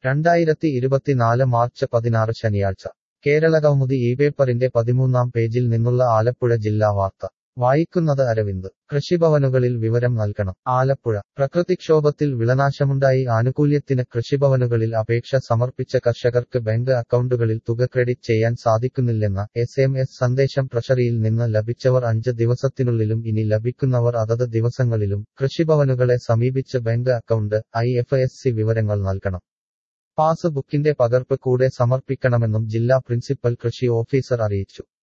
രണ്ടായിരത്തി ഇരുപത്തിനാല് മാർച്ച് പതിനാറ് ശനിയാഴ്ച കേരളകൗമുദി ഈ പേപ്പറിന്റെ പതിമൂന്നാം പേജിൽ നിന്നുള്ള ആലപ്പുഴ ജില്ലാ വാർത്ത വായിക്കുന്നത് അരവിന്ദ് കൃഷിഭവനുകളിൽ വിവരം നൽകണം ആലപ്പുഴ പ്രകൃതിക്ഷോഭത്തിൽ വിളനാശമുണ്ടായി ആനുകൂല്യത്തിന് കൃഷിഭവനുകളിൽ അപേക്ഷ സമർപ്പിച്ച കർഷകർക്ക് ബാങ്ക് അക്കൗണ്ടുകളിൽ തുക ക്രെഡിറ്റ് ചെയ്യാൻ സാധിക്കുന്നില്ലെന്ന എസ് എം എസ് സന്ദേശം ട്രഷറിയിൽ നിന്ന് ലഭിച്ചവർ അഞ്ച് ദിവസത്തിനുള്ളിലും ഇനി ലഭിക്കുന്നവർ അതത് ദിവസങ്ങളിലും കൃഷിഭവനുകളെ സമീപിച്ച് bank account I F S C വിവരങ്ങൾ നൽകണം പാസ് ബുക്കിന്റെ പകർപ്പ് കൂടെ സമർപ്പിക്കണമെന്നും ജില്ലാ പ്രിൻസിപ്പൽ കൃഷി ഓഫീസർ അറിയിച്ചു